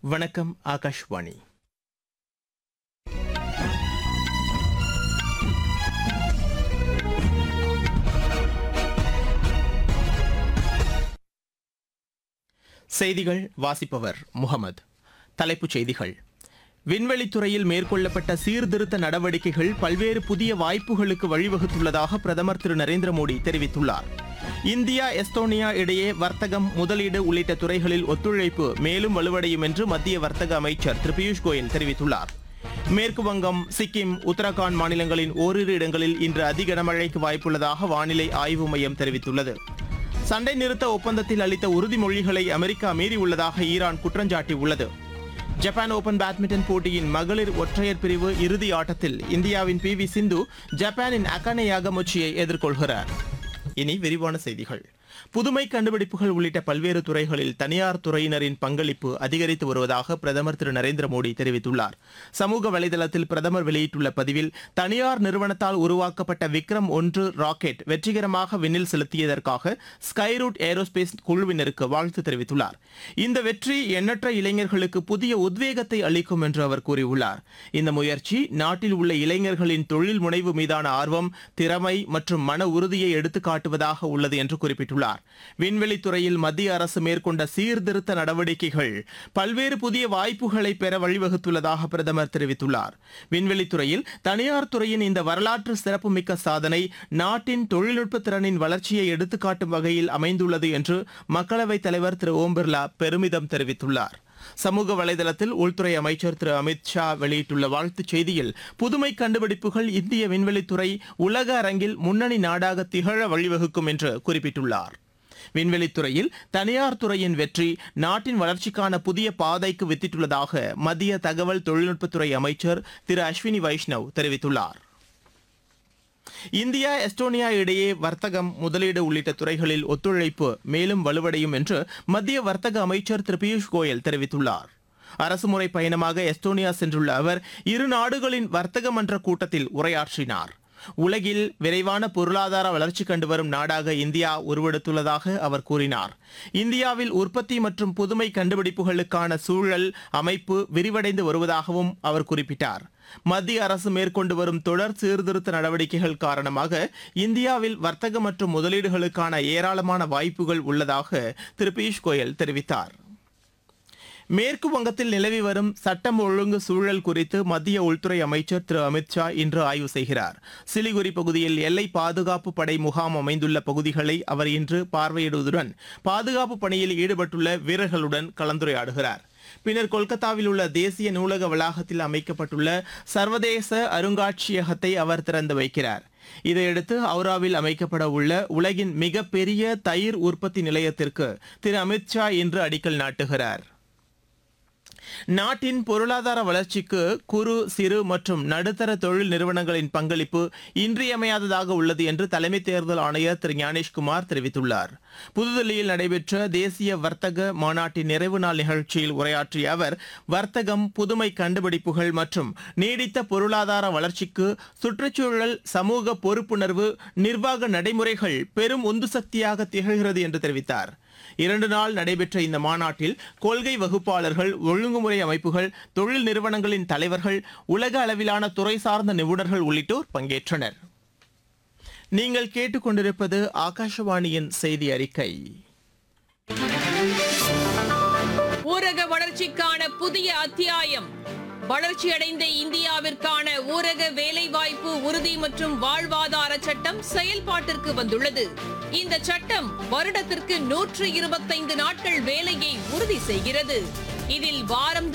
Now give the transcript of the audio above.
வணக்கம் ஆகாஷ்வாணி செய்திகள் வாசிப்பவர் முகமது தலைப்புச் செய்திகள் விண்வெளித்துறையில் மேற்கொள்ளப்பட்ட சீர்திருத்த நடவடிக்கைகள் பல்வேறு புதிய வாய்ப்புகளுக்கு வழிவகுத்துள்ளதாக பிரதமர் திரு நரேந்திர மோடி தெரிவித்துள்ளார் இந்தியா எஸ்தோனியா இடையே வர்த்தகம் முதலீடு உள்ளிட்ட துறைகளில் ஒத்துழைப்பு மேலும் வலுவடையும் என்று மத்திய வர்த்தக அமைச்சர் திரு பியூஷ் கோயல் தெரிவித்துள்ளார் மேற்கு வங்கம் சிக்கிம் உத்தரகாண்ட் மாநிலங்களின் ஓரிரு இடங்களில் இன்று அதி கனமழைக்கு வாய்ப்புள்ளதாக வானிலை ஆய்வு மையம் தெரிவித்துள்ளது சண்டை நிறுத்த ஒப்பந்தத்தில் அளித்த உறுதிமொழிகளை அமெரிக்கா மீறியுள்ளதாக ஈரான் குற்றஞ்சாட்டியுள்ளது ஜப்பான் ஓபன் பேட்மிண்டன் போட்டியின் மகளிர் ஒற்றையர் பிரிவு இறுதி ஆட்டத்தில் இந்தியாவின் பி வி சிந்து ஜப்பானின் அகானே யாகமுச்சியை எதிர்கொள்கிறார் இனி விரிவான செய்திகள் புதுமை கண்டுபிடிப்புகள் உள்ளிட்ட பல்வேறு துறைகளில் தனியார் துறையினரின் பங்களிப்பு அதிகரித்து வருவதாக பிரதமர் திரு நரேந்திர மோடி தெரிவித்துள்ளார் சமூக வலைதளத்தில் பிரதமர் வெளியிட்டுள்ள பதிவில் தனியார் நிறுவனத்தால் உருவாக்கப்பட்ட விக்ரம் ஒன்று ராக்கெட் வெற்றிகரமாக விண்ணில் செலுத்தியதற்காக ஸ்கைரூட் ஏரோஸ்பேஸ் குழுவினருக்கு வாழ்த்து தெரிவித்துள்ளார் இந்த வெற்றி எண்ணற்ற இளைஞர்களுக்கு புதிய உத்வேகத்தை அளிக்கும் என்று அவர் கூறியுள்ளார் இந்த முயற்சி நாட்டில் உள்ள இளைஞர்களின் தொழில் முனைவு மீதான ஆர்வம் திறமை மற்றும் மன உறுதியை எடுத்துக் காட்டுவதாக உள்ளது என்று குறிப்பிட்டுள்ளார் விண்வெளித்துறையில் மத்திய அரசு மேற்கொண்ட சீர்திருத்த நடவடிக்கைகள் பல்வேறு புதிய வாய்ப்புகளை பெற வழிவகுத்துள்ளதாக பிரதமர் தெரிவித்துள்ளார் விண்வெளித்துறையில் தனியார் துறையின் இந்த வரலாற்று சிறப்புமிக்க சாதனை நாட்டின் தொழில்நுட்ப திறனின் வளர்ச்சியை எடுத்துக்காட்டும் வகையில் அமைந்துள்ளது என்று மக்களவைத் தலைவர் திரு ஓம் பிர்லா பெருமிதம் தெரிவித்துள்ளார் சமூக வலைதளத்தில் உள்துறை அமைச்சர் திரு அமித் ஷா வெளியிட்டுள்ள வாழ்த்துச் செய்தியில் புதுமை கண்டுபிடிப்புகள் இந்திய விண்வெளித்துறை உலக அரங்கில் முன்னணி நாடாக திகழ வழிவகுக்கும் என்று குறிப்பிட்டுள்ளார் விண்வெளித்துறையில் தனியார் துறையின் வெற்றி நாட்டின் வளர்ச்சிக்கான புதிய பாதைக்கு வித்திட்டுள்ளதாக மத்திய தகவல் தொழில்நுட்பத்துறை அமைச்சர் திரு அஸ்வினி வைஷ்ணவ் தெரிவித்துள்ளார் இந்தியா எஸ்டோனியா இடையே வர்த்தகம் முதலீடு உள்ளிட்ட துறைகளில் ஒத்துழைப்பு மேலும் வலுவடையும் என்று மத்திய வர்த்தக அமைச்சர் திரு பியூஷ் கோயல் தெரிவித்துள்ளார் அரசுமுறை பயணமாக எஸ்டோனியா சென்றுள்ள அவர் இரு நாடுகளின் வர்த்தக மன்ற கூட்டத்தில் உரையாற்றினார் உலகில் விரைவான பொருளாதார வளர்ச்சி கண்டு வரும் நாடாக இந்தியா உருவெடுத்துள்ளதாக அவர் கூறினார் இந்தியாவில் உற்பத்தி மற்றும் புதுமை கண்டுபிடிப்புகளுக்கான சூழல் அமைப்பு விரிவடைந்து வருவதாகவும் அவர் குறிப்பிட்டார் மத்திய அரசு மேற்கொண்டு வரும் தொடர் சீர்திருத்த நடவடிக்கைகள் காரணமாக இந்தியாவில் வர்த்தக மற்றும் முதலீடுகளுக்கான ஏராளமான வாய்ப்புகள் உள்ளதாக திரு பியூஷ் கோயல் தெரிவித்தார் மேற்கு வங்கத்தில் நிலவி வரும் சட்டம் ஒழுங்கு சூழல் குறித்து மத்திய உள்துறை அமைச்சர் திரு அமித் ஷா இன்று ஆய்வு செய்கிறார் சிலிகுரி பகுதியில் எல்லை பாதுகாப்பு படை முகாம் அமைந்துள்ள பகுதிகளை அவர் இன்று பார்வையிடுவதுடன் பாதுகாப்பு பணியில் ஈடுபட்டுள்ள வீரர்களுடன் கலந்துரையாடுகிறார் பின்னர் கொல்கத்தாவில் உள்ள தேசிய நூலக வளாகத்தில் அமைக்கப்பட்டுள்ள சர்வதேச அருங்காட்சியகத்தை அவர் திறந்து வைக்கிறார் இதையடுத்து ஹவுராவில் அமைக்கப்பட உள்ள உலகின் மிகப்பெரிய தயிர் உற்பத்தி நிலையத்திற்கு திரு அமித் ஷா இன்று அடிக்கல் நாட்டுகிறார் நாட்டின் பொருளாதார வளர்ச்சிக்கு குறு சிறு மற்றும் நடுத்தர தொழில் நிறுவனங்களின் பங்களிப்பு இன்றியமையாததாக உள்ளது என்று தலைமை தேர்தல் ஆணையர் திரு ஞானேஷ்குமார் தெரிவித்துள்ளார் புதுதில்லியில் நடைபெற்ற தேசிய வர்த்தக மாநாட்டின் நிறைவு நாள் நிகழ்ச்சியில் உரையாற்றிய அவர் வர்த்தகம் புதுமை கண்டுபிடிப்புகள் மற்றும் நீடித்த பொருளாதார வளர்ச்சிக்கு சுற்றுச்சூழல் சமூக பொறுப்புணர்வு நிர்வாக நடைமுறைகள் பெரும் உந்து சக்தியாக திகழ்கிறது என்று தெரிவித்தார் இரண்டு நாள் நடைபெற்ற இந்த மாநாட்டில் கொள்கை வகுப்பாளர்கள் ஒழுங்குமுறை அமைப்புகள் தொழில் நிறுவனங்களின் தலைவர்கள் உலக அளவிலான துறை சார்ந்த நிபுணர்கள் உள்ளிட்டோர் பங்கேற்றனர் நீங்கள் கேட்டுக்கொண்டிருப்பது ஆகாஷவாணியின் செய்தி அறிக்கை ஊரக வளர்ச்சிக்கான புதிய அத்தியாயம் வளர்ச்சியடைந்த இந்தியாவிற்கான ஊரக வேலைவாய்ப்பு உறுதி மற்றும் வாழ்வாதார சட்டம் செயல்பாட்டிற்கு வந்துள்ளது இந்த சட்டம் வருடத்திற்கு நூற்று இருபத்தைந்து நாட்கள் வேலையை உறுதி செய்கிறது இதில் வாரம்